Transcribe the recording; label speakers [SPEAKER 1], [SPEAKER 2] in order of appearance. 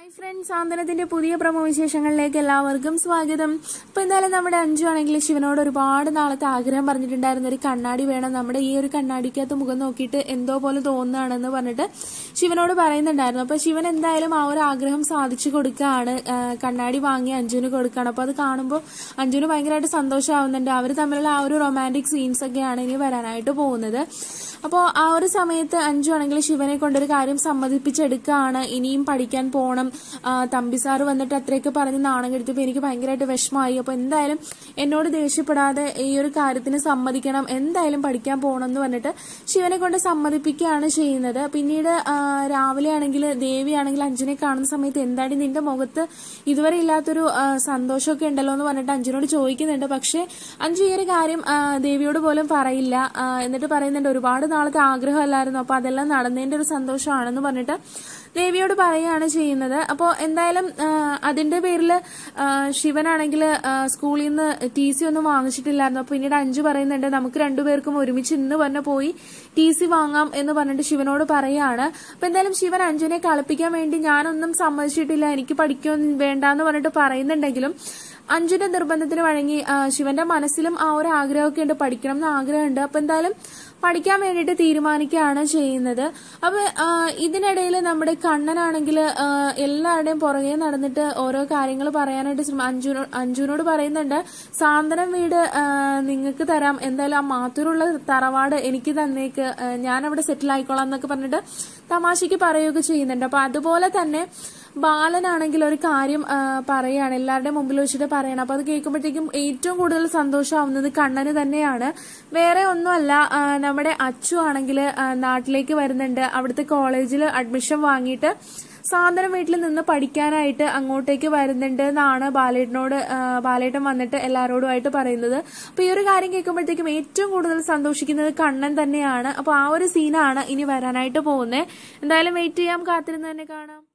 [SPEAKER 1] hi friends സാന്ത്വനത്തിന്റെ പുതിയ promo വിശേഷങ്ങളിലേക്ക് എല്ലാവർക്കും സ്വാഗതം അപ്പൊ എന്തായാലും നമ്മുടെ അഞ്ചു ആണെങ്കിൽ ശിവനോട് ഒരുപാട് നാളത്തെ ആഗ്രഹം പറഞ്ഞിട്ടുണ്ടായിരുന്ന ഒരു കണ്ണാടി വേണം നമ്മുടെ ഈ ഒരു കണ്ണാടിക്കകത്ത് മുഖം നോക്കിയിട്ട് എന്തോ പോലെ തോന്നുകയാണെന്ന് പറഞ്ഞിട്ട് ശിവനോട് പറയുന്നുണ്ടായിരുന്നു അപ്പൊ ശിവൻ എന്തായാലും ആ ഒരു ആഗ്രഹം സാധിച്ചു കൊടുക്കുകയാണ് ആ, കണ്ണാടി വാങ്ങി അഞ്ജുന് കൊടുക്കുകയാണ് അപ്പൊ അത് കാണുമ്പോൾ അഞ്ജുന് ഭയങ്കരമായിട്ട് സന്തോഷമാവുന്നുണ്ട് അവർ തമ്മിലുള്ള ആ ഒരു റൊമാൻറ്റിക് സീൻസ് ഒക്കെയാണ് ഇനി വരാനായിട്ട് പോകുന്നത് അപ്പോൾ ആ ഒരു സമയത്ത് അഞ്ചു ആണെങ്കിൽ ശിവനെ കൊണ്ടൊരു കാര്യം സമ്മതിപ്പിച്ചെടുക്കുകയാണ് ഇനിയും പഠിക്കാൻ പോകണം ആ, തമ്പി സാറ് വന്നിട്ട് അത്രയൊക്കെ പറഞ്ഞ് നാണം കെടുത്തപ്പോൾ എനിക്ക് ഭയങ്കരമായിട്ട് വിഷമമായി അപ്പോൾ എന്തായാലും എന്നോട് ദേഷ്യപ്പെടാതെ ഈ ഒരു കാര്യത്തിന് സമ്മതിക്കണം എന്തായാലും പഠിക്കാൻ പോകണം എന്ന് പറഞ്ഞിട്ട് ശിവനെ കൊണ്ട് സമ്മതിപ്പിക്കുകയാണ് ചെയ്യുന്നത് പിന്നീട് ആ, രാവിലെ ആണെങ്കിൽ ദേവി ആണെങ്കിൽ അഞ്ജുനെ കാണുന്ന സമയത്ത് എന്താണ് നിന്റെ മുഖത്ത് ഇതുവരെ ഇല്ലാത്തൊരു ആ, സന്തോഷമൊക്കെ ഉണ്ടല്ലോ എന്ന് പറഞ്ഞിട്ട് അഞ്ജുനോട് ചോദിക്കുന്നുണ്ട് പക്ഷേ അഞ്ജു ഈ ഒരു കാര്യം ആ, ദേവിയോട് പോലും പറയില്ല ആ, എന്നിട്ട് പറയുന്നുണ്ട് ഒരുപാട് നാളത്തെ ആഗ്രഹമല്ലായിരുന്നു അപ്പൊ അതെല്ലാം നടന്നതിന്റെ ഒരു സന്തോഷമാണെന്ന് പറഞ്ഞിട്ട് ദേവിയോട് പറയുകയാണ് ചെയ്യുന്നത് അപ്പോൾ എന്തായാലും ആ, അതിന്റെ പേരിൽ ശിവനാണെങ്കിൽ സ്കൂളിൽ നിന്ന് ടി സി ഒന്നും വാങ്ങിച്ചിട്ടില്ലായിരുന്നു അപ്പൊ പിന്നീട് അഞ്ചു പറയുന്നുണ്ട് നമുക്ക് രണ്ടുപേർക്കും ഒരുമിച്ച് ഇന്ന് തന്നെ പോയി ടി സി വാങ്ങാം എന്ന് പറഞ്ഞിട്ട് ശിവനോട് പറയാണ് അപ്പൊ എന്തായാലും ശിവൻ അഞ്ജുനെ കളിപ്പിക്കാൻ വേണ്ടി ഞാനൊന്നും സമ്മതിച്ചിട്ടില്ല എനിക്ക് പഠിക്കൊന്നും വേണ്ടാന്ന് പറഞ്ഞിട്ട് പറയുന്നുണ്ടെങ്കിലും അഞ്ജുന്റെ നിർബന്ധത്തിന് വഴങ്ങി ആ, ശിവന്റെ മനസ്സിലും ആ ഒരു ആഗ്രഹമൊക്കെ ഉണ്ട് പഠിക്കണം എന്ന് ആഗ്രഹമുണ്ട് അപ്പൊ എന്തായാലും പഠിക്കാൻ വേണ്ടിയിട്ട് തീരുമാനിക്കുകയാണ് ചെയ്യുന്നത് അപ്പൊ ആ, ഇതിനിടയിൽ നമ്മുടെ കണ്ണനാണെങ്കിൽ എല്ലാവരുടെയും പുറകെ നടന്നിട്ട് ഓരോ കാര്യങ്ങൾ പറയാനായിട്ട് ശ്രമം അഞ്ജുനോ അഞ്ജുനോട് പറയുന്നുണ്ട് സാന്ത്വനം വീട് നിങ്ങൾക്ക് തരാം എന്തായാലും ആ മാത്തൂരുള്ള തറവാട് എനിക്ക് തന്നേക്ക് ആ, ഞാൻ അവിടെ സെറ്റിൽ ആയിക്കോളാം എന്നൊക്കെ പറഞ്ഞിട്ട് തമാശയ്ക്ക് പറയുകയൊക്കെ ചെയ്യുന്നുണ്ട് അപ്പൊ അതുപോലെ തന്നെ ബാലനാണെങ്കിൽ ഒരു കാര്യം ആ, പറയാണ് എല്ലാവരുടെയും മുമ്പിൽ വെച്ചിട്ട് പറയണം അപ്പൊ അത് കേൾക്കുമ്പോഴത്തേക്കും ഏറ്റവും കൂടുതൽ സന്തോഷമാവുന്നത് കണ്ണന് തന്നെയാണ് വേറെ ഒന്നുമല്ല ആ, നമ്മുടെ അച്ചു ആണെങ്കിൽ നാട്ടിലേക്ക് വരുന്നുണ്ട് അവിടുത്തെ കോളേജിൽ അഡ്മിഷൻ വാങ്ങിയിട്ട് സാന്ത്വനം വീട്ടിൽ നിന്ന് പഠിക്കാനായിട്ട് അങ്ങോട്ടേക്ക് വരുന്നുണ്ട് എന്നാണ് ബാലേട്ടനോട് ആ, ബാലേട്ടൻ വന്നിട്ട് എല്ലാവരോടുമായിട്ട് പറയുന്നത് അപ്പൊ ഈ ഒരു കാര്യം കേൾക്കുമ്പോഴത്തേക്കും ഏറ്റവും കൂടുതൽ സന്തോഷിക്കുന്നത് കണ്ണൻ തന്നെയാണ് അപ്പൊ ആ ഒരു സീനാണ് ഇനി വരാനായിട്ട് പോകുന്നത് എന്തായാലും വെയിറ്റ് ചെയ്യാം കാത്തിരുന്ന് തന്നെ കാണാം